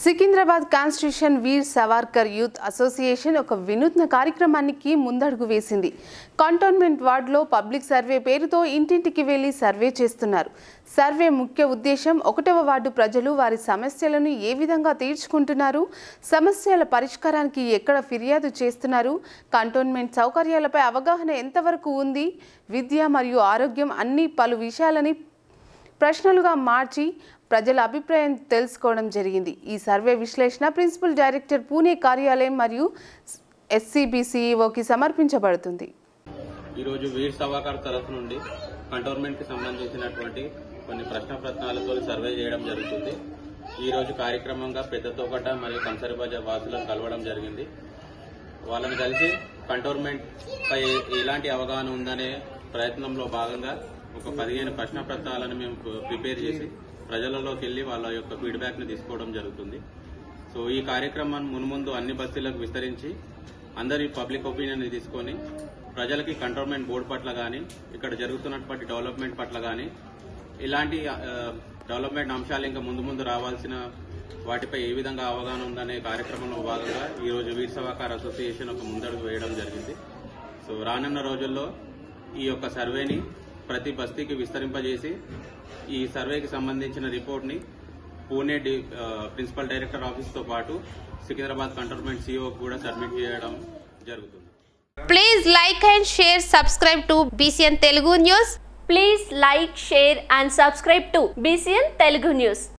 Secunderabad constitution Veer Savarkar youth association ఒక వినూత్న కార్యక్రమానికి ముందడుగు వేసింది కంటోన్మెంట్ వార్డులో పబ్లిక్ సర్వే పేరుతో ఇంటింటికి వెళ్లి సర్వే చేస్తున్నారు సర్వే ముఖ్య ఉద్దేశం ఒకటవ వార్డు ప్రజలు వారి సమస్యలను ఏ విధంగా తీర్చుకుంటున్నారు సమస్యల పరిష్కారానికి ఎక్కడ ఫిర్యాదు చేస్తున్నారు కంటోన్మెంట్ సౌకర్యాలపై అవగాహన ఎంతవరకు ఉంది విద్య మరియు ఆరోగ్యం అన్ని పలు విషయాలని ప్రశ్నలుగా మార్చి ప్రజల అభిప్రాయం తెలుసుకోవడం జరిగింది ఈ సర్వే విశ్లేషణ ప్రిన్సిపల్ డైరెక్టర్ పూణే కార్యాలయం మరియు ఎస్సీబీ సీఈఓకి సమర్పించబడుతుంది ఈరోజు వీర్ సభాకర్ తరఫు నుండి కంటోన్మెంట్ కి సంబంధించినటువంటి కొన్ని ప్రశ్న ప్రశ్నలతో సర్వే చేయడం జరుగుతుంది ఈ రోజు కార్యక్రమంగా పెద్ద తోకట మరియు కంసరి బజార్ వాసులను కలవడం జరిగింది వాళ్ళని కలిసి కంటోన్మెంట్ పై ఎలాంటి అవగాహన ఉందనే ప్రయత్నంలో భాగంగా ఒక పదిహేను ప్రశ్న పత్రాలను మేము ప్రిపేర్ చేసి ప్రజలలోకి వెళ్లి వాళ్ళ యొక్క ఫీడ్బ్యాక్ ని తీసుకోవడం జరుగుతుంది సో ఈ కార్యక్రమాన్ని మున్ముందు అన్ని బస్తీలకు విస్తరించి అందరి పబ్లిక్ ఒపీనియన్ తీసుకొని ప్రజలకి కంటోన్మెంట్ బోర్డు పట్ల గాని ఇక్కడ జరుగుతున్నటువంటి డెవలప్మెంట్ పట్ల గాని ఇలాంటి ఆ, డెవలప్మెంట్ అంశాలు ఇంకా ముందు ముందు రావాల్సిన వాటిపై ఏ విధంగా అవగాహన ఉందనే కార్యక్రమంలో భాగంగా ఈ రోజు వీర్ సభాకార్ అసోసియేషన్ ఒక ముందడుగు వేయడం జరిగింది సో రానున్న రోజుల్లో ఈ యొక్క సర్వేని ప్రతి బస్తీకి విస్తరింపజేసి ఈ సర్వేకి సంబంధించిన రిపోర్ట్ ని పూణే డి- ఆ, ప్రిన్సిపల్ డైరెక్టర్ ఆఫీస్ తో పాటు సికింద్రాబాద్ కంటోన్మెంట్ సిఇఓ కూడా సబ్మిట్ చేయడం జరుగుతుంది Please like and share, subscribe to BCN Telugu News. Please like, share and subscribe to BCN Telugu News.